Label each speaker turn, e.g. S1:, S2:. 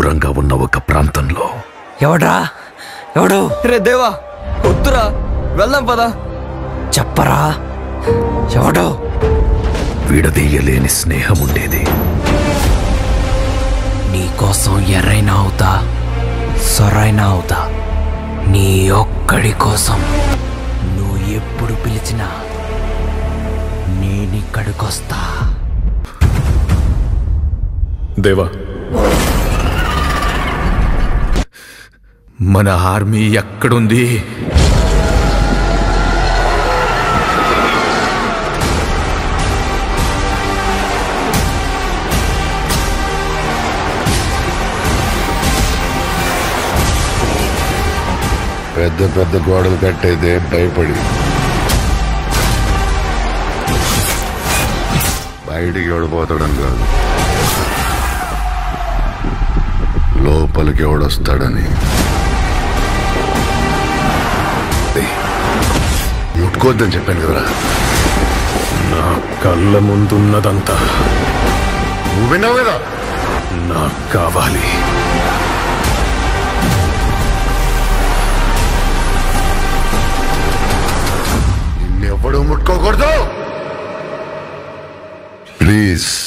S1: దూరంగా ఉన్న ఒక ప్రాంతంలో
S2: ఎవడ్రా ఎవడు
S3: రే దేవా వద్దురా వెళ్దాం పదా
S2: చెప్పరా ఎవడు
S1: విడదీయలేని స్నేహం ఉండేది
S2: నీకోసం ఎర్రైనా అవుతా సొరైనా అవుతా నీ ఒక్కడి కోసం నువ్వు ఎప్పుడు పిలిచినా నేనిక్కడికొస్తా
S1: దేవా మన ఆర్మీ ఎక్కడుంది
S4: పెద్ద పెద్ద గోడలు కట్టేదే భయపడి బయటికి ఎవడిపోతాడని కాదు లోపలికి ఎవడొస్తాడని ఏయ్, ముట్టుకోవద్దని చెప్పాను కదరా
S1: నా కళ్ళ ముందున్నదంతా
S4: నువ్వు విన్నావు కదా
S1: నాకు కావాలి
S4: నిన్నెవ్వడూ ముట్టుకోకూడదు ప్లీజ్